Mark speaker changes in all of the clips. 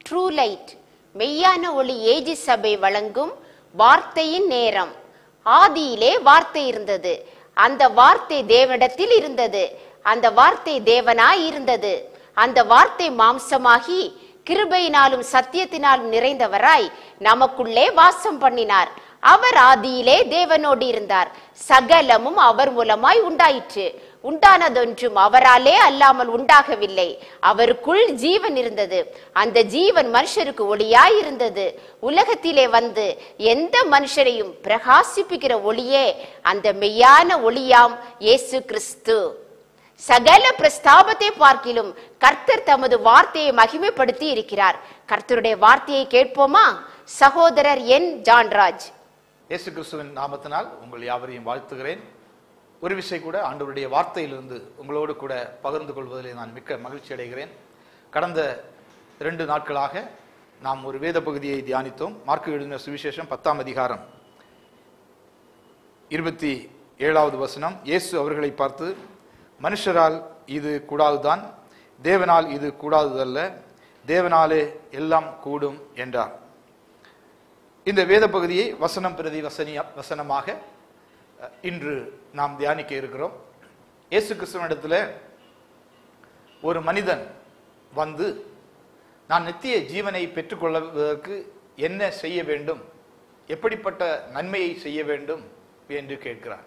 Speaker 1: True light மெய்யான ஒளி AG சபை வழங்கும் வார்த்தையின் நேரம் ஆதியிலே வார்த்தை இருந்தது அந்த வார்த்தை தேவனிடத்தில் இருந்தது அந்த வார்த்தை தேவனாய் இருந்தது அந்த வார்த்தை மாம்சமாகி கிருபையினாலும் சத்தியத்தினாலும் நிறைந்தவராய் நமக்குள்ளே வாசம் பண்ணினார் அவர் ஆதியிலே தேவனோடு இருந்தார் சகலமும் அவர் மூலமாய் உண்டாயிற்று உண்டானதொன்றும் அவராலே அல்லாமல் உண்டாகவில்லை அவருக்குள் ஜீவன் இருந்தது அந்த ஜீவன் மனுஷருக்கு ஒளியாய் இருந்தது உலகத்திலே வந்து எந்த மனுஷரையும் பிரகாசிப்பிக்கிற ஒளியே அந்த மெய்யான ஒளியாம் இயேசு கிறிஸ்து சகல பிரஸ்தாபத்தை பார்க்கிலும் கர்த்தர் தமது வார்த்தையை மகிமைப்படுத்தி இருக்கிறார் கர்த்தருடைய வார்த்தையை கேட்போமா சகோதரர் என் ஜான்ராஜ்
Speaker 2: இயேசு கிறிஸ்துவின் நாமத்தினால் உங்கள் யாவரையும் வாழ்த்துகிறேன் ஒரு விஷயம் கூட ஆண்டவருடைய வார்த்தையிலிருந்து உங்களோடு கூட பகிர்ந்து கொள்வதிலே நான் மிக்க மகிழ்ச்சி அடைகிறேன் கடந்த இரண்டு நாட்களாக நாம் ஒரு வேத பகுதியை தியானித்தோம் மார்க்கு எழுதின சுவிசேஷம் பத்தாம் அதிகாரம் இருபத்தி ஏழாவது வசனம் இயேசு அவர்களை பார்த்து மனுஷரால் இது கூடாதுதான் தேவனால் இது கூடாததல்ல தேவனாலே எல்லாம் கூடும் என்றார் இந்த வேத பகுதியை வசனம் பிரதி வசனிய வசனமாக அஹ், இன்று நாம் தியானிக்க இருக்கிறோம் இயேசு கிறிஸ்துவனிடத்துல ஒரு மனிதன் வந்து நான் நித்திய ஜீவனை பெற்றுக்கொள்வதற்கு என்ன செய்ய வேண்டும் எப்படிப்பட்ட நன்மையை செய்ய வேண்டும் என்று கேட்கிறார்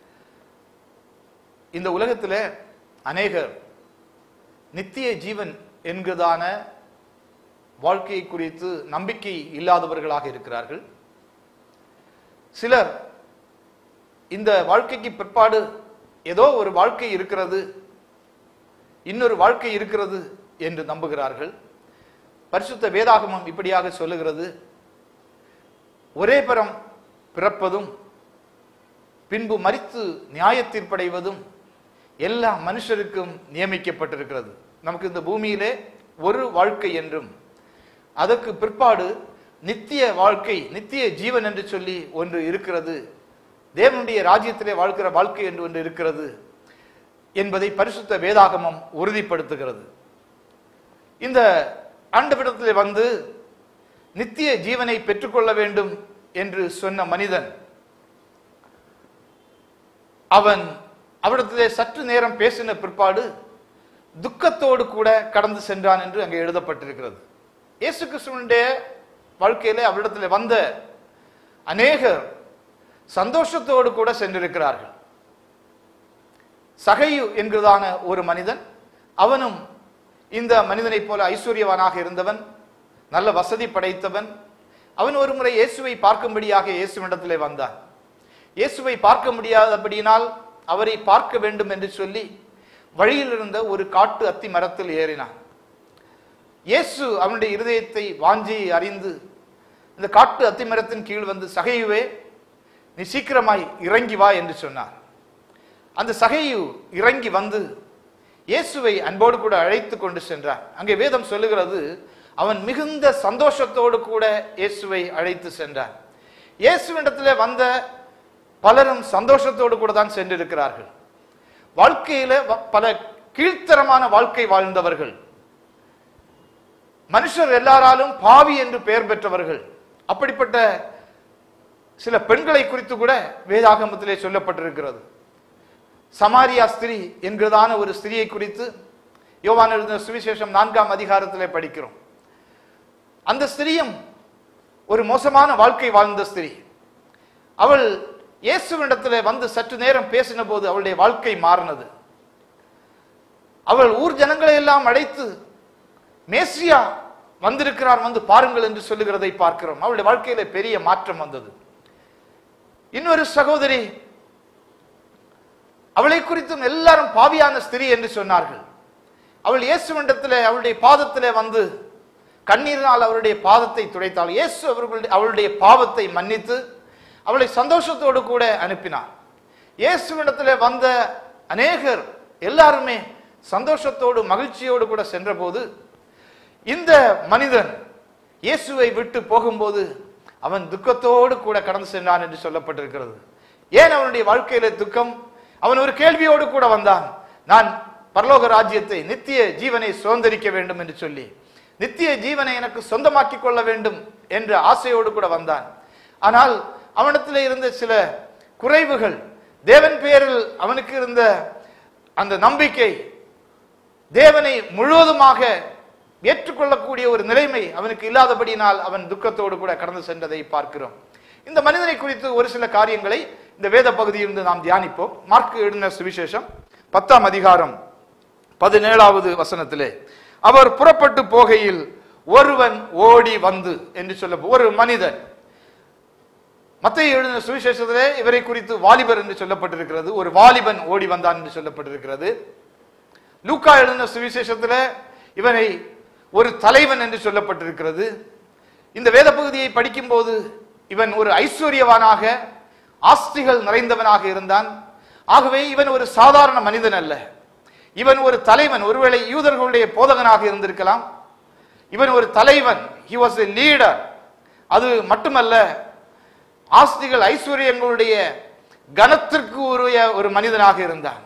Speaker 2: இந்த உலகத்துல அநேகர் நித்திய ஜீவன் என்கிறதான வாழ்க்கையை குறித்து நம்பிக்கை இல்லாதவர்களாக இருக்கிறார்கள் சிலர் இந்த வாழ்க்கைக்கு பிற்பாடு ஏதோ ஒரு வாழ்க்கை இருக்கிறது இன்னொரு வாழ்க்கை இருக்கிறது என்று நம்புகிறார்கள் பரிசுத்த வேதாகமம் இப்படியாக சொல்லுகிறது ஒரே பரம் பிறப்பதும் பின்பு மரித்து நியாயத்தீர்ப்படைவதும் எல்லா மனுஷருக்கும் நியமிக்கப்பட்டிருக்கிறது நமக்கு இந்த பூமியிலே ஒரு வாழ்க்கை என்றும் அதற்கு பிற்பாடு நித்திய வாழ்க்கை நித்திய ஜீவன் என்று சொல்லி ஒன்று இருக்கிறது தேவனுடைய ராஜ்யத்திலே வாழ்க்கிற வாழ்க்கை என்று ஒன்று இருக்கிறது என்பதை பரிசுத்த வேதாகமம் உறுதிப்படுத்துகிறது இந்த ஆண்டவிடத்திலே வந்து நித்திய ஜீவனை பெற்றுக்கொள்ள வேண்டும் என்று சொன்ன மனிதன் அவன் அவரிடத்திலே சற்று நேரம் பேசின பிற்பாடு துக்கத்தோடு கூட கடந்து சென்றான் என்று அங்கே எழுதப்பட்டிருக்கிறது இயேசு கிறிஸ்துவனுடைய வாழ்க்கையிலே அவரிடத்தில் வந்த அநேகர் சந்தோஷத்தோடு கூட சென்றிருக்கிறார்கள் சகையு என்கிறதான ஒரு மனிதன் அவனும் இந்த மனிதனைப் போல ஐஸ்வர்யவானாக இருந்தவன் நல்ல வசதி படைத்தவன் அவன் ஒரு முறை இயேசுவை பார்க்கும்படியாக இயேசுவிடத்திலே வந்தான் இயேசுவை பார்க்க முடியாதபடியினால் அவரை பார்க்க வேண்டும் என்று சொல்லி வழியில் இருந்த ஒரு காட்டு அத்தி மரத்தில் ஏறினான் இயேசு அவனுடைய இருதயத்தை வாஞ்சியை அறிந்து இந்த காட்டு அத்திமரத்தின் கீழ் வந்து சகையுவே நீ சீக்கிரமாய் இறங்கி வா என்று சொன்னார் அந்த சகையு இறங்கி வந்து இயேசுவை அன்போடு கூட அழைத்து கொண்டு சென்றார் அங்கே வேதம் சொல்லுகிறது அவன் மிகுந்த சந்தோஷத்தோடு கூட இயேசுவை அழைத்து சென்றார் இயேசுவிடத்திலே வந்த பலரும் சந்தோஷத்தோடு கூட தான் சென்றிருக்கிறார்கள் வாழ்க்கையில வ- பல கீழ்த்தரமான வாழ்க்கை வாழ்ந்தவர்கள் மனுஷர் எல்லாராலும் பாவி என்று பெயர் பெற்றவர்கள் அப்படிப்பட்ட சில பெண்களை குறித்து கூட வேதாகமத்திலே சொல்லப்பட்டிருக்கிறது சமாரியா ஸ்திரீ என்கிறதான ஒரு ஸ்திரியை குறித்து யோவான் எழுதின சுவிசேஷம் நான்காம் அதிகாரத்திலே படிக்கிறோம் அந்த ஸ்திரியும் ஒரு மோசமான வாழ்க்கை வாழ்ந்த ஸ்திரீ அவள் இயேசுவிடத்திலே வந்து சற்று நேரம் பேசின போது அவளுடைய வாழ்க்கை மாறினது அவள் ஊர் ஜனங்களை எல்லாம் அழைத்து மேசியா வந்திருக்கிறார் வந்து பாருங்கள் என்று சொல்லுகிறதை பார்க்கிறோம் அவளுடைய வாழ்க்கையில பெரிய மாற்றம் வந்தது இன்னொரு சகோதரி அவளை குறித்தும் எல்லாரும் பாவியான ஸ்திரீ என்று சொன்னார்கள் அவள் இயேசுவிடத்திலே அவளுடைய பாதத்திலே வந்து கண்ணீரினால் அவருடைய பாதத்தை துடைத்தாள் இயேசு அவர்களுடைய அவளுடைய பாவத்தை மன்னித்து அவளை சந்தோஷத்தோடு கூட அனுப்பினார் இயேசுவிடத்திலே வந்த அநேகர் எல்லாருமே சந்தோஷத்தோடு மகிழ்ச்சியோடு கூட சென்றபோது இந்த மனிதன் இயேசுவை விட்டு போகும்போது அவன் துக்கத்தோடு கூட கடந்து சென்றான் என்று சொல்லப்பட்டிருக்கிறது ஏன் அவனுடைய வாழ்க்கையில துக்கம் அவன் ஒரு கேள்வியோடு கூட வந்தான் நான் பரலோக ராஜ்யத்தை நித்திய ஜீவனை சுதந்திரிக்க வேண்டும் என்று சொல்லி நித்திய ஜீவனை எனக்கு சொந்தமாக்கி கொள்ள வேண்டும் என்ற ஆசையோடு கூட வந்தான் ஆனால் அவனிடத்தில் இருந்த சில குறைவுகள் தேவன் பேரில் அவனுக்கு இருந்த அந்த நம்பிக்கை தேவனை முழுவதுமாக ஏற்றுக்கொள்ளக்கூடிய ஒரு நிலைமை அவனுக்கு இல்லாதபடியினால் அவன் துக்கத்தோடு கூட கடந்து சென்றதை பார்க்கிறோம் இந்த மனிதனை குறித்து ஒரு சில காரியங்களை இந்த வேத பகுதியிலிருந்து நாம் தியானிப்போம் மார்க் எழுதின சுவிசேஷம் பத்தாம் அதிகாரம் பதினேழாவது வசனத்திலே அவர் புறப்பட்டு போகையில் ஒருவன் ஓடி வந்து என்று சொல்ல ஒரு மனிதன் மத்திய எழுதின சுவிசேஷத்திலே இவரை குறித்து வாலிபர் என்று சொல்லப்பட்டிருக்கிறது ஒரு வாலிபன் ஓடி வந்தான் என்று சொல்லப்பட்டிருக்கிறது லூக்கா எழுதின சுவிசேஷத்துல இவனை ஒரு தலைவன் என்று சொல்லப்பட்டிருக்கிறது இந்த வேத பகுதியை படிக்கும்போது இவன் ஒரு ஐஸ்வர்யவானாக ஆஸ்திகள் நிறைந்தவனாக இருந்தான் ஆகவே இவன் ஒரு சாதாரண மனிதன் அல்ல இவன் ஒரு தலைவன் ஒருவேளை யூதர்களுடைய போதகனாக இருந்திருக்கலாம் இவன் ஒரு தலைவன் ஹி வாஸ் a லீடர் அது மட்டுமல்ல ஆஸ்திகள் ஐஸ்வர்யங்களுடைய கனத்திற்கு உரிய ஒரு மனிதனாக இருந்தான்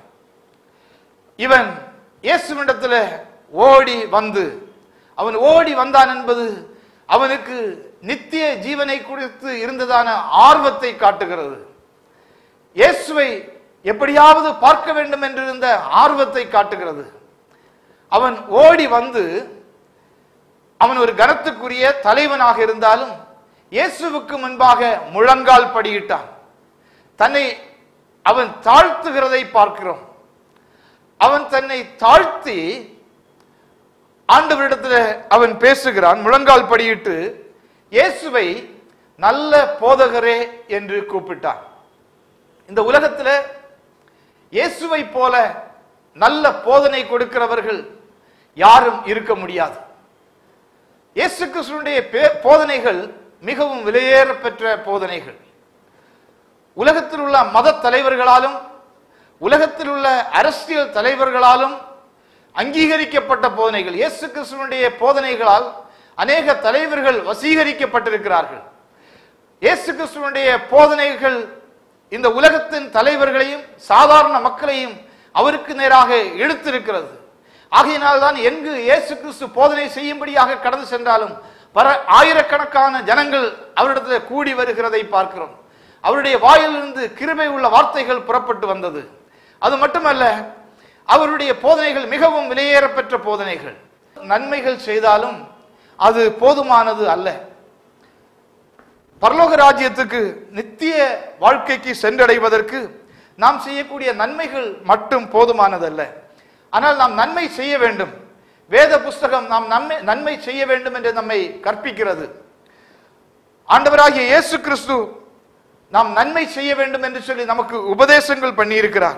Speaker 2: இவன் இயேசுவிடத்தில் ஓடி வந்து அவன் ஓடி வந்தான் என்பது அவனுக்கு நித்திய ஜீவனை குறித்து இருந்ததான ஆர்வத்தை காட்டுகிறது இயேசுவை எப்படியாவது பார்க்க வேண்டும் என்றிருந்த ஆர்வத்தை காட்டுகிறது அவன் ஓடி வந்து அவன் ஒரு கனத்துக்குரிய தலைவனாக இருந்தாலும் இயேசுவுக்கு முன்பாக முழங்கால் படியிட்டான் தன்னை அவன் தாழ்த்துகிறதை பார்க்கிறோம் அவன் தன்னை தாழ்த்தி ஆண்டவரிடத்தில் அவன் பேசுகிறான் முழங்கால் படியிட்டு இயேசுவை நல்ல போதகரே என்று கூப்பிட்டான் இந்த உலகத்துல இயேசுவை போல நல்ல போதனை கொடுக்கிறவர்கள் யாரும் இருக்க முடியாது இயேசு கிறிஸ்துடைய பே- போதனைகள் மிகவும் விலையேற பெற்ற போதனைகள் உலகத்தில் உள்ள மத தலைவர்களாலும் உலகத்தில் உள்ள அரசியல் தலைவர்களாலும் அங்கீகரிக்கப்பட்ட போதனைகள் இயேசு கிறிஸ்துவனுடைய போதனைகளால் அநேக தலைவர்கள் வசீகரிக்கப்பட்டிருக்கிறார்கள் இயேசு கிறிஸ்துவனுடைய போதனைகள் இந்த உலகத்தின் தலைவர்களையும் சாதாரண மக்களையும் அவருக்கு நேராக இழுத்திருக்கிறது ஆகையினால் தான் எங்கு இயேசு கிறிஸ்து போதனை செய்யும்படியாக கடந்து சென்றாலும் பல ஆயிரக்கணக்கான ஜனங்கள் அவரிடத்தில் கூடி வருகிறதை பார்க்கிறோம் அவருடைய வாயிலிருந்து கிருபை உள்ள வார்த்தைகள் புறப்பட்டு வந்தது அது மட்டுமல்ல அவருடைய போதனைகள் மிகவும் விலையேற பெற்ற போதனைகள் நன்மைகள் செய்தாலும் அது போதுமானது அல்ல பரலோக ராஜ்யத்துக்கு நித்திய வாழ்க்கைக்கு சென்றடைவதற்கு நாம் செய்யக்கூடிய நன்மைகள் மட்டும் போதுமானதல்ல ஆனால் நாம் நன்மை செய்ய வேண்டும் வேத புஸ்தகம் நாம் நன்மை நன்மை செய்ய வேண்டும் என்று நம்மை கற்பிக்கிறது ஆண்டவராகிய இயேசு கிறிஸ்து நாம் நன்மை செய்ய வேண்டும் என்று சொல்லி நமக்கு உபதேசங்கள் பண்ணியிருக்கிறார்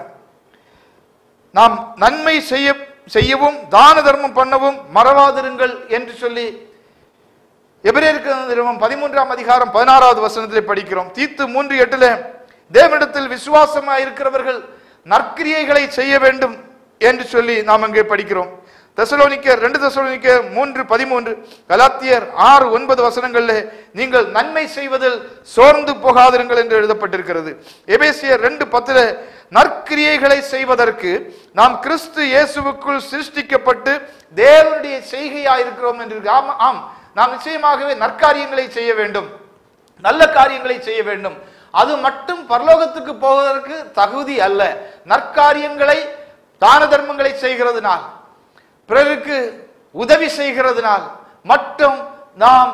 Speaker 2: நாம் நன்மை செய்ய செய்யவும் தான தர்மம் பண்ணவும் மறவாதிருங்கள் என்று சொல்லி எபிரேயருக்கு நிறுவனம் பதிமூன்றாம் அதிகாரம் பதினாறாவது வசனத்திலே படிக்கிறோம் தீத்து மூன்று எட்டுல தேவனிடத்தில் விசுவாசமாக இருக்கிறவர்கள் நற்கிரியைகளை செய்ய வேண்டும் என்று சொல்லி நாம் அங்கே படிக்கிறோம் தெசலோனிக்கர் ரெண்டு தெசலோனிக்கர் மூன்று பதிமூன்று கலாத்தியர் ஆறு ஒன்பது வசனங்களில் நீங்கள் நன்மை செய்வதில் சோர்ந்து போகாதிருங்கள் என்று எழுதப்பட்டிருக்கிறது எபேசியர் ரெண்டு பத்துல நற்கிரியைகளை செய்வதற்கு நாம் கிறிஸ்து இயேசுவுக்குள் சிருஷ்டிக்கப்பட்டு தேவனுடைய செய்கையாயிருக்கிறோம் என்று இருக்கு. ஆம் ஆம் நாம் நிச்சயமாகவே நற்காரியங்களை செய்ய வேண்டும் நல்ல காரியங்களை செய்ய வேண்டும் அது மட்டும் பரலோகத்துக்கு போவதற்கு தகுதி அல்ல நற்காரியங்களை தான தர்மங்களை செய்கிறதுனால் பிறருக்கு உதவி செய்கிறதுனால் மட்டும் நாம்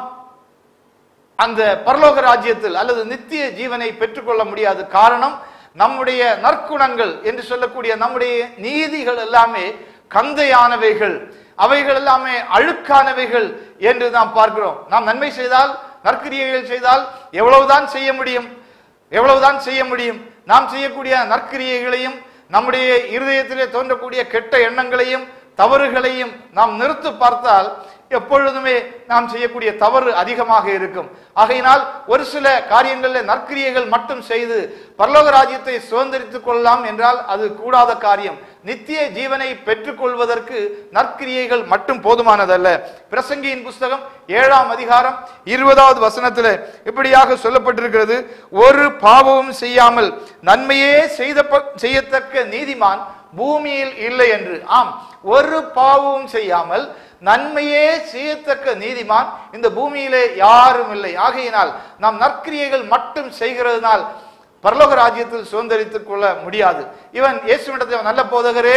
Speaker 2: அந்த பரலோக ராஜ்யத்தில் அல்லது நித்திய ஜீவனை பெற்றுக்கொள்ள முடியாது காரணம் நம்முடைய நற்குணங்கள் என்று சொல்லக்கூடிய நம்முடைய நீதிகள் எல்லாமே கந்தையானவைகள் அவைகள் எல்லாமே அழுக்கானவைகள் என்று நாம் பார்க்கிறோம் நாம் நன்மை செய்தால் நற்கிரியைகள் செய்தால் எவ்வளவுதான் செய்ய முடியும் எவ்வளவுதான் செய்ய முடியும் நாம் செய்யக்கூடிய நற்கிரியைகளையும் நம்முடைய இருதயத்திலே தோன்றக்கூடிய கெட்ட எண்ணங்களையும் தவறுகளையும் நாம் நிறுத்து பார்த்தால் எப்பொழுதுமே நாம் செய்யக்கூடிய தவறு அதிகமாக இருக்கும் ஆகையினால் ஒரு சில காரியங்களில் நற்கிரியைகள் மட்டும் செய்து பரலோக ராஜ்யத்தை சுதந்திரித்துக் கொள்ளலாம் என்றால் அது கூடாத காரியம் நித்திய ஜீவனை பெற்றுக்கொள்வதற்கு நற்கிரியைகள் மட்டும் போதுமானதல்ல பிரசங்கியின் புஸ்தகம் ஏழாம் அதிகாரம் இருபதாவது வசனத்துல இப்படியாக சொல்லப்பட்டிருக்கிறது ஒரு பாவமும் செய்யாமல் நன்மையே செய்த செய்யத்தக்க நீதிமான் பூமியில் இல்லை என்று ஆம் ஒரு பாவமும் செய்யாமல் நன்மையே செய்யத்தக்க நீதிமான் இந்த பூமியிலே யாரும் இல்லை ஆகையினால் நாம் நற்கிரியைகள் மட்டும் செய்கிறதுனால் பரலோக ராஜ்யத்தில் சுதந்திரித்துக் கொள்ள முடியாது இவன் இயேசுவிடத்தில் நல்ல போதகரே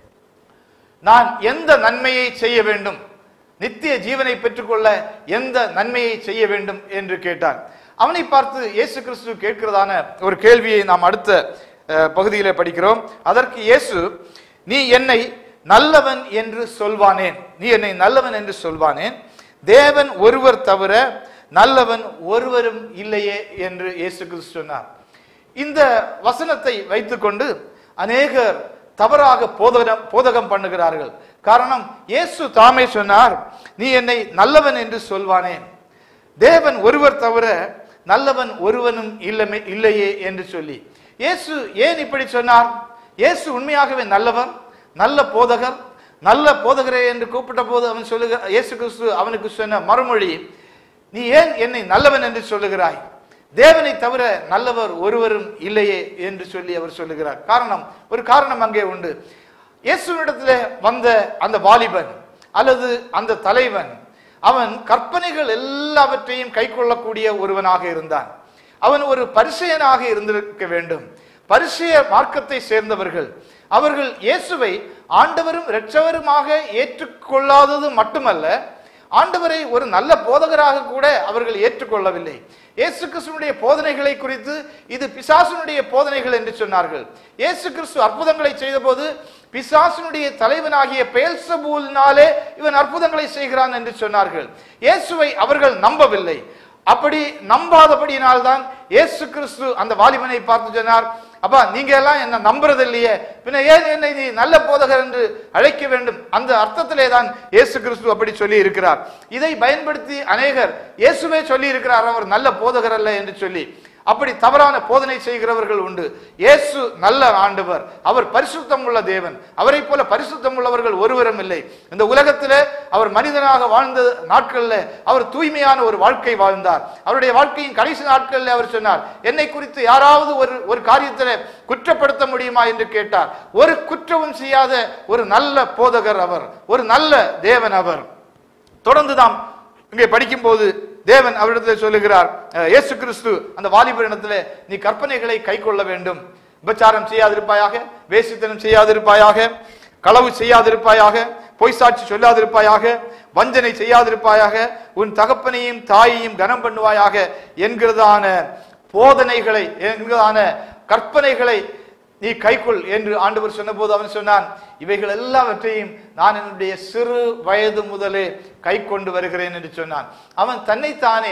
Speaker 2: நான் எந்த நன்மையை செய்ய வேண்டும் நித்திய ஜீவனை பெற்றுக்கொள்ள எந்த நன்மையை செய்ய வேண்டும் என்று கேட்டான் அவனை பார்த்து இயேசு கிறிஸ்து கேட்கிறதான ஒரு கேள்வியை நாம் அடுத்த அஹ், பகுதியிலே படிக்கிறோம் அதற்கு இயேசு நீ என்னை நல்லவன் என்று சொல்வானேன் நீ என்னை நல்லவன் என்று சொல்வானேன் தேவன் ஒருவர் தவிர நல்லவன் ஒருவரும் இல்லையே என்று இயேசு கிறிஸ்து சொன்னார் இந்த வசனத்தை வைத்துக்கொண்டு அநேகர் தவறாக போதகம் போதகம் பண்ணுகிறார்கள் காரணம் இயேசு தாமே சொன்னார் நீ என்னை நல்லவன் என்று சொல்வானேன் தேவன் ஒருவர் தவிர நல்லவன் ஒருவனும் இல்லமே இல்லையே என்று சொல்லி இயேசு ஏன் இப்படி சொன்னார் இயேசு உண்மையாகவே நல்லவர் நல்ல போதகர் நல்ல போதகரே என்று கூப்பிட்ட போது அவன் சொல்லுக இயேசு கிறிஸ்து அவனுக்கு சொன்ன மறுமொழி நீ ஏன் என்னை நல்லவன் என்று சொல்லுகிறாய் தேவனை தவிர நல்லவர் ஒருவரும் இல்லையே என்று சொல்லி அவர் சொல்லுகிறார் காரணம் ஒரு காரணம் அங்கே உண்டு இயேசுவிடத்தில் வந்த அந்த வாலிபன் அல்லது அந்த தலைவன் அவன் கற்பனைகள் எல்லாவற்றையும் கைக்கொள்ளக்கூடிய ஒருவனாக இருந்தான் அவன் ஒரு பரிசெயனாக இருந்திருக்க வேண்டும் பரிசெய மார்க்கத்தை சேர்ந்தவர்கள் அவர்கள் இயேசுவை ஆண்டவரும் இரட்சவருமாக ஏற்றுக்கொள்ளாதது மட்டுமல்ல ஆண்டவரை ஒரு நல்ல போதகராக கூட அவர்கள் ஏற்றுக்கொள்ளவில்லை இயேசு கிறிஸ்துவனுடைய போதனைகளை குறித்து இது பிசாசுனுடைய போதனைகள் என்று சொன்னார்கள் இயேசு கிறிஸ்து அற்புதங்களை செய்தபோது பிசாசுனுடைய தலைவனாகிய பெயல்சபூலினாலே இவன் அற்புதங்களை செய்கிறான் என்று சொன்னார்கள் இயேசுவை அவர்கள் நம்பவில்லை அப்படி நம்பாதபடியினால்தான் இயேசு கிறிஸ்து அந்த வாலிபனை பார்த்து சொன்னார் அப்பா நீங்க எல்லாம் என்ன நம்புறது இல்லையே பின்ன ஏன் என்னை நீ நல்ல போதகர் என்று அழைக்க வேண்டும் அந்த அர்த்தத்திலே தான் இயேசு கிறிஸ்து அப்படி சொல்லி இருக்கிறார் இதை பயன்படுத்தி அநேகர் இயேசுவே சொல்லி இருக்கிறார் அவர் நல்ல போதகர் அல்ல என்று சொல்லி அப்படி தவறான போதனை செய்கிறவர்கள் உண்டு இயேசு நல்ல ஆண்டவர் அவர் பரிசுத்தம் உள்ள தேவன் அவரை போல பரிசுத்தம் உள்ளவர்கள் ஒருவரும் இல்லை இந்த உலகத்திலே அவர் மனிதனாக வாழ்ந்த நாட்கள்ல அவர் தூய்மையான ஒரு வாழ்க்கை வாழ்ந்தார் அவருடைய வாழ்க்கையின் கடைசி நாட்களில் அவர் சொன்னார் என்னை குறித்து யாராவது ஒரு ஒரு காரியத்தில் குற்றப்படுத்த முடியுமா என்று கேட்டார் ஒரு குற்றமும் செய்யாத ஒரு நல்ல போதகர் அவர் ஒரு நல்ல தேவன் அவர் தொடர்ந்து நாம் இங்கே படிக்கும்போது தேவன் அவரிடத்தில் சொல்லுகிறார் அஹ், இயேசு கிறிஸ்து அந்த வாலிபரிடத்தில் நீ கற்பனைகளை கை கொள்ள வேண்டும் விபச்சாரம் செய்யாதிருப்பாயாக வேசித்தனம் செய்யாதிருப்பாயாக களவு செய்யாதிருப்பாயாக பொய் சாட்சி சொல்லாதிருப்பாயாக வஞ்சனை செய்யாதிருப்பாயாக உன் தகப்பனையும் தாயையும் கனம் பண்ணுவாயாக என்கிறதான போதனைகளை என்கிறதான கற்பனைகளை நீ கைக்கொள் என்று ஆண்டவர் சொன்னபோது அவன் சொன்னான் இவைகள் எல்லாவற்றையும் நான் என்னுடைய சிறு வயது முதலே கை கொண்டு வருகிறேன் என்று சொன்னான் அவன் தன்னைத்தானே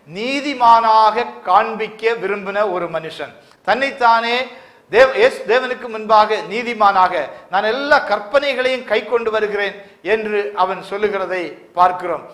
Speaker 2: நீதிமானாக காண்பிக்க விரும்பின ஒரு மனுஷன் தன்னைத்தானே தேவ இயேசு- தேவனுக்கு முன்பாக நீதிமானாக நான் எல்லா கற்பனைகளையும் கை கொண்டு வருகிறேன் என்று அவன் சொல்லுகிறதை பார்க்கிறோம்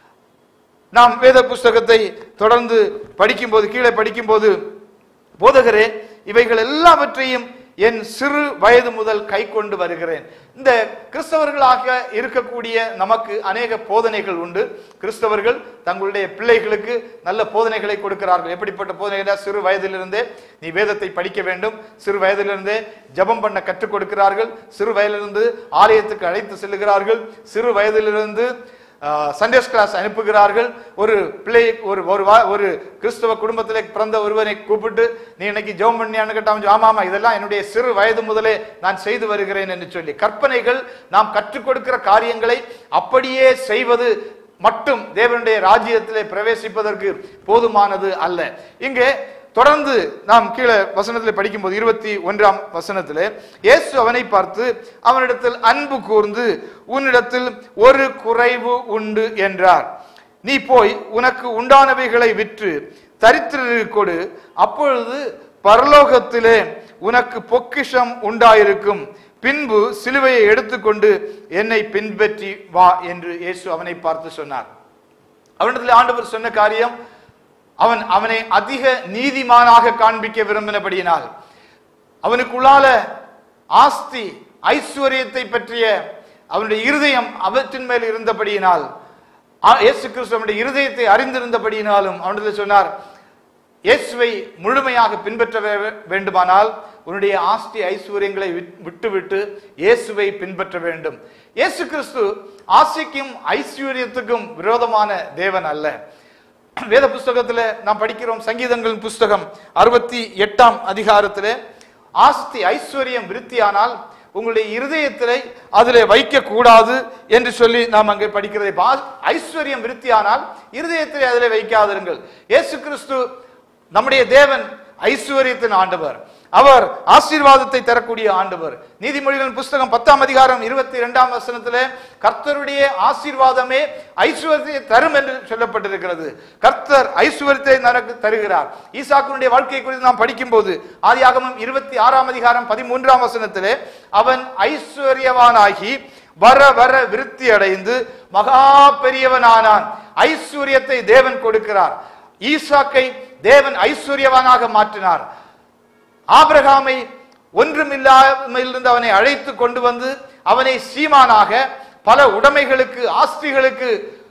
Speaker 2: நாம் வேத புஸ்தகத்தை தொடர்ந்து படிக்கும்போது கீழே படிக்கும்போது போதகரே இவைகள் எல்லாவற்றையும் என் சிறு வயது முதல் கை கொண்டு வருகிறேன் இந்த கிறிஸ்தவர்களாக இருக்கக்கூடிய நமக்கு அநேக போதனைகள் உண்டு கிறிஸ்தவர்கள் தங்களுடைய பிள்ளைகளுக்கு நல்ல போதனைகளை கொடுக்கிறார்கள் எப்படிப்பட்ட போதனைகள் சிறு வயதிலிருந்தே நீ வேதத்தை படிக்க வேண்டும் சிறு வயதிலிருந்தே ஜெபம் பண்ண கற்றுக் கொடுக்கிறார்கள் சிறு வயதிலிருந்து ஆலயத்துக்கு அழைத்து செல்லுகிறார்கள் சிறு வயதிலிருந்து சண்டேஸ் கிளாஸ் அனுப்புகிறார்கள் ஒரு பிள்ளை ஒரு ஒரு வா- ஒரு கிறிஸ்தவ குடும்பத்திலே பிறந்த ஒருவனை கூப்பிட்டு நீ இன்னைக்கு ஜெபம் பண்ணியான்னு கேட்டா அவன் ஆமா ஆமா இதெல்லாம் என்னுடைய சிறு வயது முதலே நான் செய்து வருகிறேன் என்று சொல்லி கற்பனைகள் நாம் கற்றுக் கொடுக்கிற காரியங்களை அப்படியே செய்வது மட்டும் தேவனுடைய ராஜ்யத்திலே பிரவேசிப்பதற்கு போதுமானது அல்ல இங்கே தொடர்ந்து நாம் கீழே வசனத்தில் படிக்கும்போது இருபத்தி ஒன்றாம் வசனத்திலே இயேசு அவனை பார்த்து அவனிடத்தில் அன்பு கூர்ந்து உன்னிடத்தில் ஒரு குறைவு உண்டு என்றார் நீ போய் உனக்கு உண்டானவைகளை விற்று தரித்திரருக்கு கொடு அப்பொழுது பரலோகத்திலே உனக்கு பொக்கிஷம் உண்டாயிருக்கும் பின்பு சிலுவையை எடுத்துக்கொண்டு என்னை பின்பற்றி வா என்று இயேசு அவனை பார்த்து சொன்னார் அவனிடத்தில் ஆண்டவர் சொன்ன காரியம் அவன் அவனை அதிக நீதிமானாக காண்பிக்க விரும்பினபடியினால் அவனுக்குள்ளால ஆஸ்தி ஐஸ்வர்யத்தை பற்றிய அவனுடைய இருதயம் அவற்றின் மேல் இருந்தபடியினால் ஆ- இயேசு கிறிஸ்து அவனுடைய இருதயத்தை அறிந்திருந்தபடியினாலும் அவனிடத்தில் சொன்னார் இயேசுவை முழுமையாக பின்பற்ற வே- வேண்டுமானால் உன்னுடைய ஆஸ்தி ஐஸ்வர்யங்களை விட்- விட்டுவிட்டு இயேசுவை பின்பற்ற வேண்டும் இயேசு கிறிஸ்து ஆசைக்கும் ஐஸ்வர்யத்துக்கும் விரோதமான தேவன் அல்ல வேத புஸ்தகத்துல நாம் படிக்கிறோம் சங்கீதங்களின் புஸ்தகம் அறுபத்தி எட்டாம் அதிகாரத்திலே ஆஸ்தி ஐஸ்வர்யம் விருத்தியானால் உங்களுடைய இருதயத்திலே அதிலே வைக்க கூடாது என்று சொல்லி நாம் அங்கே படிக்கிறதை பா- ஐஸ்வர்யம் விருத்தியானால் இருதயத்திலே அதிலே வைக்காதிருங்கள் இயேசு கிறிஸ்து நம்முடைய தேவன் ஐஸ்வர்யத்தின் ஆண்டவர் அவர் ஆசீர்வாதத்தை தரக்கூடிய ஆண்டவர் நீதிமொழிகளின் புஸ்தகம் பத்தாம் அதிகாரம் இருபத்தி இரண்டாம் வசனத்திலே கர்த்தருடைய ஆசீர்வாதமே ஐஸ்வர்யத்தை தரும் என்று சொல்லப்பட்டிருக்கிறது கர்த்தர் ஐஸ்வர்யத்தை நமக்கு தருகிறார் ஈசாக்குனுடைய வாழ்க்கை குறித்து நாம் படிக்கும்போது ஆதியாகமம் இருபத்தி ஆறாம் அதிகாரம் பதிமூன்றாம் வசனத்திலே அவன் ஐஸ்வர்யவானாகி வர வர விருத்தி அடைந்து மகா பெரியவனானான் ஐஸ்வர்யத்தை தேவன் கொடுக்கிறார் ஈசாக்கை தேவன் ஐஸ்வர்யவானாக மாற்றினார் ஆபிரகாமை ஒன்றுமில்லாமலிருந்து அவனை அழைத்து கொண்டு வந்து அவனை சீமானாக பல உடைமைகளுக்கு ஆஸ்திகளுக்கு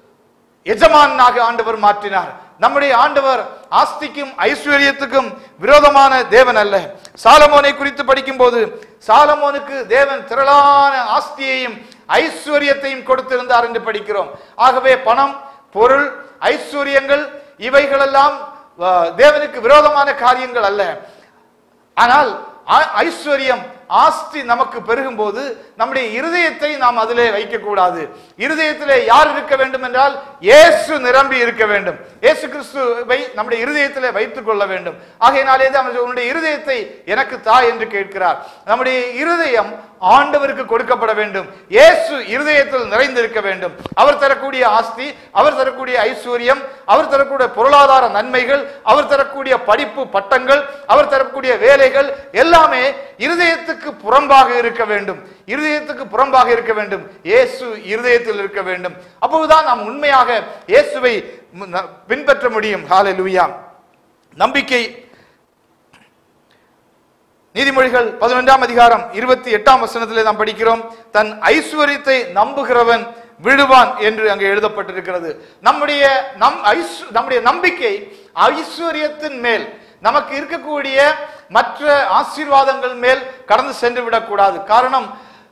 Speaker 2: எஜமானாக ஆண்டவர் மாற்றினார் நம்முடைய ஆண்டவர் ஆஸ்திக்கும் ஐஸ்வர்யத்துக்கும் விரோதமான தேவன் அல்ல சாலமோனை குறித்து படிக்கும்போது சாலமோனுக்கு தேவன் திரளான ஆஸ்தியையும் ஐஸ்வர்யத்தையும் கொடுத்திருந்தார் என்று படிக்கிறோம் ஆகவே பணம் பொருள் ஐஸ்வர்யங்கள் இவைகளெல்லாம் அஹ், தேவனுக்கு விரோதமான காரியங்கள் அல்ல ஆனால் ஆ- ஐஸ்வர்யம் ஆஸ்தி நமக்கு பெருகும் போது நம்முடைய இருதயத்தை நாம் அதிலே வைக்க கூடாது இருதயத்திலே யார் இருக்க வேண்டும் என்றால் இயேசு நிரம்பி இருக்க வேண்டும் இயேசு கிறிஸ்துவை நம்முடைய இருதயத்திலே வைத்துக் கொள்ள வேண்டும் ஆகையினாலே தான் அவர் உன்னுடைய இருதயத்தை எனக்கு தா என்று கேட்கிறார் நம்முடைய இருதயம் ஆண்டவருக்கு கொடுக்கப்பட வேண்டும் இயேசு இருதயத்தில் நிறைந்திருக்க வேண்டும் அவர் தரக்கூடிய ஆஸ்தி அவர் தரக்கூடிய ஐஸ்வர்யம் அவர் தரக்கூடிய பொருளாதார நன்மைகள் அவர் தரக்கூடிய படிப்பு பட்டங்கள் அவர் தரக்கூடிய வேலைகள் எல்லாமே இருதயத்துக்கு புறம்பாக இருக்க வேண்டும் இருதயத்துக்கு புறம்பாக இருக்க வேண்டும் இயேசு இருதயத்தில் இருக்க வேண்டும் அப்போதுதான் நாம் உண்மையாக இயேசுவை மு- ந- பின்பற்ற முடியும் ஹalleluya நம்பிக்கை நீதிமொழிகள் பதினொன்றாம் அதிகாரம் இருபத்தி எட்டாம் வசனத்திலே நாம் படிக்கிறோம் தன் ஐஸ்வர்யத்தை நம்புகிறவன் விழுவான் என்று அங்கே எழுதப்பட்டிருக்கிறது நம்முடைய நம் ஐஸ்- நம்முடைய நம்பிக்கை ஐஸ்வர்யத்தின் மேல் நமக்கு இருக்கக்கூடிய மற்ற ஆசீர்வாதங்கள் மேல் கடந்து சென்று விடக்கூடாது காரணம்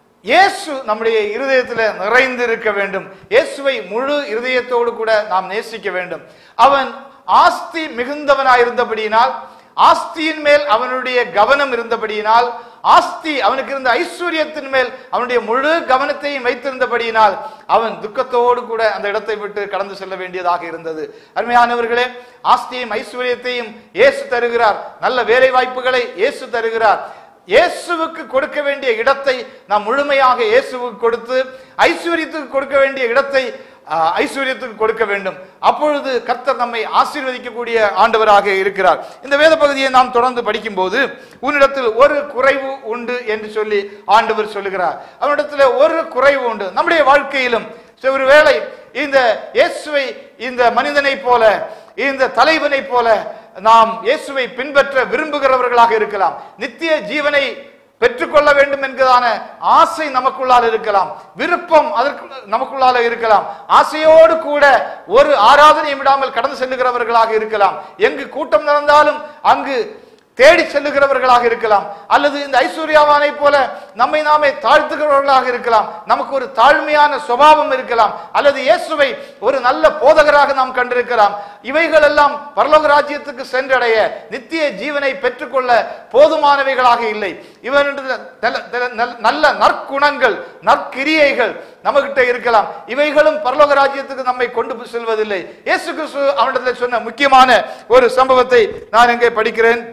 Speaker 2: இயேசு நம்முடைய இருதயத்தில் நிறைந்து இருக்க வேண்டும் இயேசுவை முழு இருதயத்தோடு கூட நாம் நேசிக்க வேண்டும் அவன் ஆஸ்தி மிகுந்தவனாயிருந்தபடியினால் ஆஸ்தியின் மேல் அவனுடைய கவனம் இருந்தபடியினால் ஆஸ்தி அவனுக்கு இருந்த ஐஸ்வர்யத்தின் மேல் அவனுடைய முழு கவனத்தையும் வைத்திருந்தபடியினால் அவன் துக்கத்தோடு கூட அந்த இடத்தை விட்டு கடந்து செல்ல வேண்டியதாக இருந்தது அருமையானவர்களே ஆஸ்தியையும் ஐஸ்வர்யத்தையும் இயேசு தருகிறார் நல்ல வேலை வாய்ப்புகளை இயேசு தருகிறார் இயேசுவுக்கு கொடுக்க வேண்டிய இடத்தை நாம் முழுமையாக இயேசுவுக்கு கொடுத்து ஐஸ்வர்யத்துக்கு கொடுக்க வேண்டிய இடத்தை ஆஹ், ஐஸ்வர்யத்துக்கு கொடுக்க வேண்டும் அப்பொழுது கர்த்தர் நம்மை ஆசீர்வதிக்கக்கூடிய ஆண்டவராக இருக்கிறார் இந்த வேத பகுதியை நாம் தொடர்ந்து படிக்கும்போது உன்னிடத்தில் ஒரு குறைவு உண்டு என்று சொல்லி ஆண்டவர் சொல்லுகிறார் அவனிடத்தில் ஒரு குறைவு உண்டு நம்முடைய வாழ்க்கையிலும் சரி, ஒருவேளை இந்த இயேசுவை இந்த மனிதனை போல இந்த தலைவனை போல நாம் இயேசுவை பின்பற்ற விரும்புகிறவர்களாக இருக்கலாம் நித்திய ஜீவனை பெற்றுக்கொள்ள வேண்டும் என்கிறதான ஆசை நமக்குள்ளால் இருக்கலாம் விருப்பம் அதற்கு நமக்குள்ளால இருக்கலாம் ஆசையோடு கூட ஒரு ஆராதனை விடாமல் கடந்து செல்லுகிறவர்களாக இருக்கலாம் எங்கு கூட்டம் நடந்தாலும் அங்கு தேடி செல்லுகிறவர்களாக இருக்கலாம் அல்லது இந்த ஐஸ்வர்யாவானை போல நம்மை நாமே தாழ்த்துகிறவர்களாக இருக்கலாம் நமக்கு ஒரு தாழ்மையான சுபாவம் இருக்கலாம் அல்லது இயேசுவை ஒரு நல்ல போதகராக நாம் கண்டிருக்கலாம் இவைகள் எல்லாம் பரலோக ராஜ்யத்துக்கு சென்றடைய நித்திய ஜீவனை பெற்றுக்கொள்ள போதுமானவைகளாக இல்லை இவனுடைய நல்ல- நல்ல- நல்ல நற்குணங்கள் நற்கிரியைகள் நம்மகிட்ட இருக்கலாம் இவைகளும் பரலோக ராஜ்யத்துக்கு நம்மை கொண்டு செல்வதில்லை இயேசு கிறிஸ்து அவனிடத்தில் சொன்ன முக்கியமான ஒரு சம்பவத்தை நான் இங்கே படிக்கிறேன்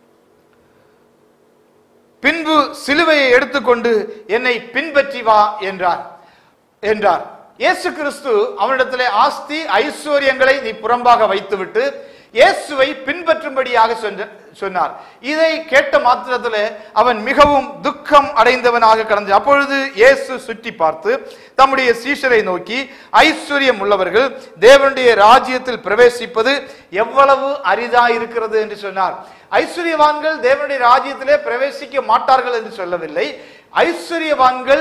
Speaker 2: பின்பு சிலுவையை எடுத்துக்கொண்டு என்னை பின்பற்றி வா என்றார் என்றார் இயேசு கிறிஸ்து அவனிடத்திலே ஆஸ்தி ஐஸ்வர்யங்களை நீ புறம்பாக வைத்துவிட்டு இயேசுவை பின்பற்றும்படியாக சொன்ன- சொன்னார் இதை கேட்ட மாத்திரத்திலே அவன் மிகவும் துக்கம் அடைந்தவனாக கடந்து அப்பொழுது இயேசு சுற்றி பார்த்து தம்முடைய சீஷரை நோக்கி ஐஸ்வர்யம் உள்ளவர்கள் தேவனுடைய ராஜ்யத்தில் பிரவேசிப்பது எவ்வளவு அரிதா இருக்கிறது என்று சொன்னார் ஐஸ்வர்யவான்கள் தேவனுடைய ராஜ்யத்திலே பிரவேசிக்க மாட்டார்கள் என்று சொல்லவில்லை ஐஸ்வர்யவான்கள்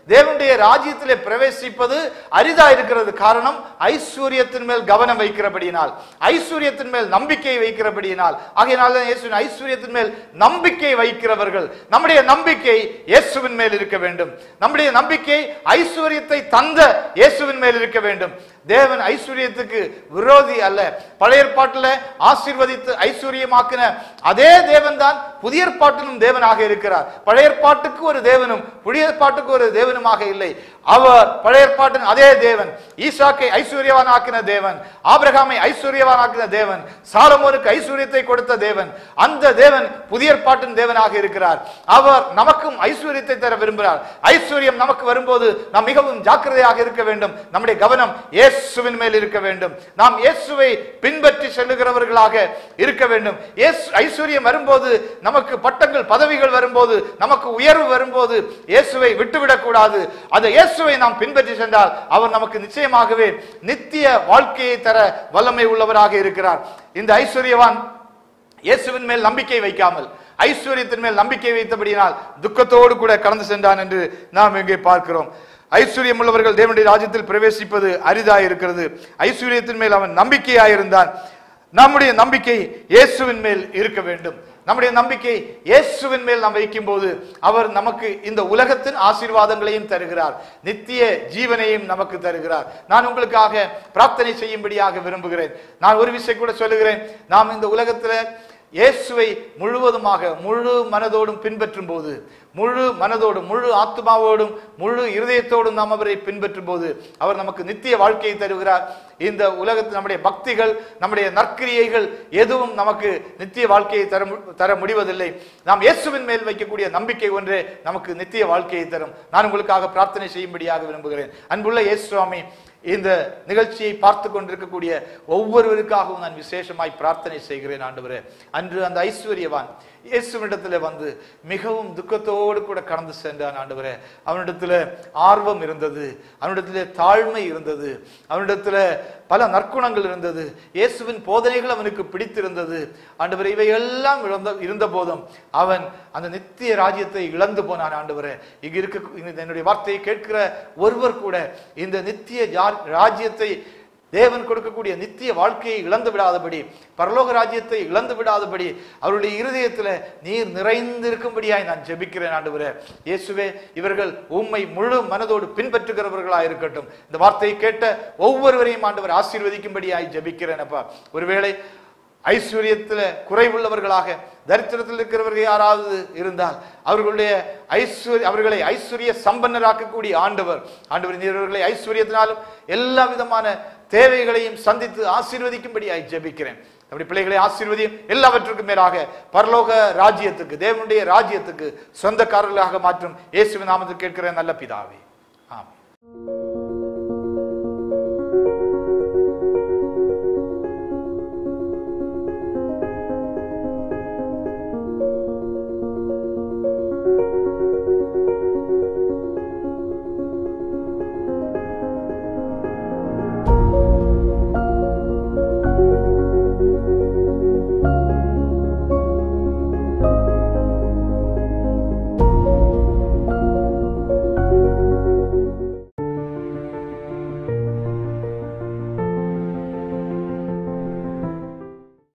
Speaker 2: தேவனுடைய ராஜ்யத்திலே பிரவேசிப்பது அரிதா இருக்கிறது காரணம் ஐஸ்வர்யத்தின் மேல் கவனம் வைக்கிறபடியினால் ஐஸ்வர்யத்தின் மேல் நம்பிக்கை வைக்கிறபடியினால் ஆகையினால தான் இயேசுவின் ஐஸ்வர்யத்தின் மேல் நம்பிக்கை வைக்கிறவர்கள் நம்முடைய நம்பிக்கை இயேசுவின் மேல் இருக்க வேண்டும் நம்முடைய நம்பிக்கை ஐஸ்வர்யத்தை தந்த இயேசுவின் மேல் இருக்க வேண்டும் தேவன் ஐஸ்வர்யத்துக்கு விரோதி அல்ல பழைய ஏற்பாட்டில் ஆசீர்வதித்து ஐஸ்வர்யமாக்கின அதே தேவன் தான் புதிய ஏற்பாட்டிலும் தேவனாக இருக்கிறார் பழைய ஏற்பாட்டுக்கு ஒரு தேவனும் புதிய ஏற்பாட்டுக்கு ஒரு தேவனுமாக இல்லை அவர் பழைய ஏற்பாட்டின் அதே தேவன் ஈசாக்கை ஐஸ்வர்யவானாக்கின தேவன் ஆபிரகாமை ஐஸ்வர்யவானாக்கின தேவன் சாலமோனுக்கு ஐஸ்வர்யத்தை கொடுத்த தேவன் அந்த தேவன் புதிய ஏற்பாட்டின் தேவனாக இருக்கிறார் அவர் நமக்கும் ஐஸ்வர்யத்தை தர விரும்புகிறார் ஐஸ்வர்யம் நமக்கு வரும்போது நாம் மிகவும் ஜாக்கிரதையாக இருக்க வேண்டும் நம்முடைய கவனம் இயேசுவின் மேல் இருக்க வேண்டும் நாம் இயேசுவை பின்பற்றி செல்லுகிறவர்களாக இருக்க வேண்டும் இயேசு ஐஸ்வர்யம் வரும்போது நமக்கு பட்டங்கள் பதவிகள் வரும்போது நமக்கு உயர்வு வரும்போது இயேசுவை விட்டுவிடக் கூடாது அந்த இயேசுவை நாம் பின்பற்றி சென்றால் அவர் நமக்கு நிச்சயமாகவே நித்திய வாழ்க்கையை தர வல்லமை உள்ளவராக இருக்கிறார் இந்த ஐஸ்வர்யவான் இயேசுவின் மேல் நம்பிக்கை வைக்காமல் ஐஸ்வர்யத்தின் மேல் நம்பிக்கை வைத்தபடியினால் துக்கத்தோடு கூட கடந்து சென்றான் என்று நாம் இங்கே பார்க்கிறோம் ஐஸ்வர்யம் உள்ளவர்கள் தேவனுடைய ராஜ்யத்தில் பிரவேசிப்பது அரிதாய் இருக்கிறது ஐஸ்வர்யத்தின் மேல் அவன் நம்பிக்கையாயிருந்தான் நம்முடைய நம்பிக்கை இயேசுவின் மேல் இருக்க வேண்டும் நம்முடைய நம்பிக்கை இயேசுவின் மேல் நாம் வைக்கும் போது அவர் நமக்கு இந்த உலகத்தின் ஆசீர்வாதங்களையும் தருகிறார் நித்திய ஜீவனையும் நமக்கு தருகிறார் நான் உங்களுக்காக பிரார்த்தனை செய்யும்படியாக விரும்புகிறேன் நான் ஒரு விஷயம் கூட சொல்லுகிறேன் நாம் இந்த உலகத்துல இயேசுவை முழுவதுமாக முழு மனதோடும் பின்பற்றும் போது முழு மனதோடும் முழு ஆத்மாவோடும் முழு இருதயத்தோடும் நாம் அவரை பின்பற்றும் போது அவர் நமக்கு நித்திய வாழ்க்கையை தருகிறார் இந்த உலகத்தில் நம்முடைய பக்திகள் நம்முடைய நற்கிரியைகள் எதுவும் நமக்கு நித்திய வாழ்க்கையை தர மு- தர முடிவதில்லை நாம் இயேசுவின் மேல் வைக்கக்கூடிய நம்பிக்கை ஒன்றே நமக்கு நித்திய வாழ்க்கையை தரும் நான் உங்களுக்காக பிரார்த்தனை செய்யும்படியாக விரும்புகிறேன் அன்புள்ள இயேசு சுவாமி இந்த நிகழ்ச்சியை பார்த்து கொண்டிருக்கக்கூடிய ஒவ்வொருவருக்காகவும் நான் விசேஷமாய் பிரார்த்தனை செய்கிறேன் ஆண்டவரே அன்று அந்த ஐஸ்வர்யவான் இயேசுவிடத்தில் வந்து மிகவும் துக்கத்தோடு கூட கடந்து சென்றான் ஆண்டவரே அவனிடத்தில் ஆர்வம் இருந்தது அவனிடத்தில் தாழ்மை இருந்தது அவனிடத்தில் பல நற்குணங்கள் இருந்தது இயேசுவின் போதனைகள் அவனுக்கு பிடித்திருந்தது ஆண்டவரே இவையெல்லாம் இழந்த இருந்த போதும் அவன் அந்த நித்திய ராஜ்யத்தை இழந்து போனான் ஆண்டவரே இங்க இருக்க இந்த என்னுடைய வார்த்தையை கேட்கிற ஒருவர் கூட இந்த நித்திய ஜா- ராஜ்யத்தை தேவன் கொடுக்கக்கூடிய நித்திய வாழ்க்கையை இழந்து விடாதபடி பரலோக ராஜ்யத்தை இழந்து விடாதபடி அவருடைய இருதயத்துல நீர் நிறைந்திருக்கும்படியாய் நான் ஜெபிக்கிறேன் ஆண்டவரே இயேசுவே இவர்கள் உம்மை முழு மனதோடு பின்பற்றுகிறவர்களாய் இருக்கட்டும் இந்த வார்த்தையை கேட்ட ஒவ்வொருவரையும் ஆண்டவர் ஆசீர்வதிக்கும்படியாய் ஜெபிக்கிறேன் அப்பா ஒருவேளை ஐஸ்வர்யத்துல குறைவுள்ளவர்களாக தரித்திரத்தில் இருக்கிறவர்கள் யாராவது இருந்தால் அவர்களுடைய ஐஸ்வர்ய அவர்களை ஐஸ்வர்ய சம்பன்னராக்கக்கூடிய ஆண்டவர் ஆண்டவர் நீர் அவர்களை ஐஸ்வர்யத்தினாலும் எல்லா விதமான தேவைகளையும் சந்தித்து ஆசீர்வதிக்கும்படியாய் ஜெபிக்கிறேன் அப்படி பிள்ளைகளை ஆசீர்வதியும் எல்லாவற்றுக்கும் மேலாக பரலோக ராஜ்யத்துக்கு தேவனுடைய ராஜ்யத்துக்கு சொந்தக்காரர்களாக மாற்றும் இயேசுவின் நாமத்தில் கேட்கிற நல்ல பிதாவே ஆமென்